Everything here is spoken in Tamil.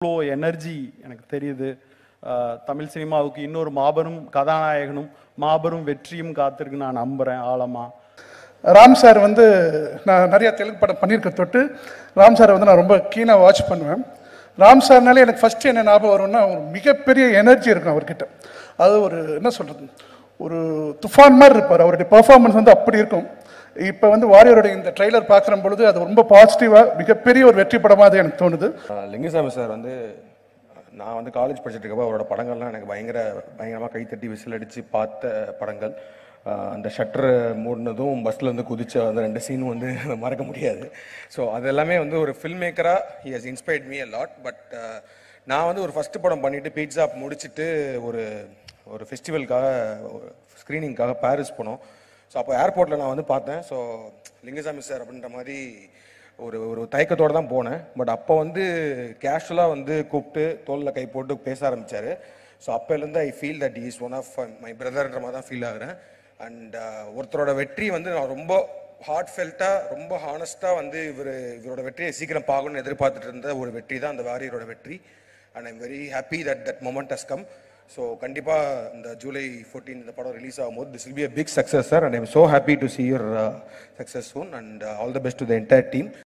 இவ்வளோ எனர்ஜி எனக்கு தெரியுது அஹ், தமிழ் சினிமாவுக்கு இன்னொரு மாபெரும் கதாநாயகனும் மாபெரும் வெற்றியும் காத்திருக்கு நான் நம்புகிறேன் ஆழமா ராம் சார் வந்து நான் நிறைய தெலுங்கு படம் பண்ணியிருக்க தொட்டு ராம் சாரை வந்து நான் ரொம்ப கீனாக வாட்ச் பண்ணுவேன் ராம் சார்னாலே எனக்கு ஃபஸ்ட்டு என்ன ஞாபகம் வரும்னா ஒரு மிகப்பெரிய எனர்ஜி இருக்கும் அவர்கிட்ட அது ஒரு என்ன சொல்கிறது ஒரு துஃபான் மாதிரி இருப்பார் அவருடைய பெர்ஃபார்மன்ஸ் வந்து அப்படி இருக்கும் இப்போ வந்து வாரியருடைய இந்த ட்ரைலர் பார்க்குற பொழுது அது ரொம்ப பாசிட்டிவாக மிகப்பெரிய ஒரு வெற்றி படமாக அது எனக்கு தோணுது ஆஹ் லிங்குசாமி சார் வந்து நான் வந்து காலேஜ் படிச்சுட்டு இருக்கப்போ அவரோட படங்கள்லாம் எனக்கு பயங்கர பயங்கரமாக கைத்தட்டி விசில் அடித்து பார்த்த படங்கள் ஆஹ் அந்த ஷட்டர் மூடினதும் பஸ்ஸில் இருந்து குதிச்ச அந்த ரெண்டு சீனும் வந்து மறக்க முடியாது ஸோ அது எல்லாமே வந்து ஒரு ஃபில்ம் மேக்கராக he has inspired me a lot but நான் வந்து ஒரு ஃபஸ்ட்டு படம் பண்ணிவிட்டு பீட்ஸா முடிச்சுட்டு ஒரு ஒரு ஃபெஸ்டிவலுக்காக ஸ்க்ரீனிங்காக பாரிஸ் போனோம் ஸோ அப்போ ஏர்போர்ட்டில் நான் வந்து பார்த்தேன் ஸோ லிங்குசாமி சார் அப்படின்ற மாதிரி ஒரு ஒரு தயக்கத்தோடு தான் போனேன் பட் அப்போ வந்து கேஷுவலாக வந்து கூப்பிட்டு தோளில் கை போட்டு பேச ஆரம்பித்தார் ஸோ அப்போலேருந்து I feel that is one of my பிரதர்ன்ற மாதிரி தான் ஃபீல் ஆகுறேன் அண்ட் ஒருத்தரோட வெற்றி வந்து நான் ரொம்ப ஹார்ட் ஃபெல்ட்டாக ரொம்ப ஹானஸ்ட்டாக வந்து இவர் இவரோட வெற்றியை சீக்கிரம் பார்க்கணும்னு எதிர்பார்த்துட்டு இருந்த ஒரு வெற்றி தான் அந்த வாரியரோட வெற்றி and I'm very happy that that moment has come so கண்டிப்பாக இந்த ஜூலை 14 இந்த படம் ரிலீஸ் ஆகும்போது this will be a big success sir and I'm so happy to see your uh, success soon and uh, all the best to the entire team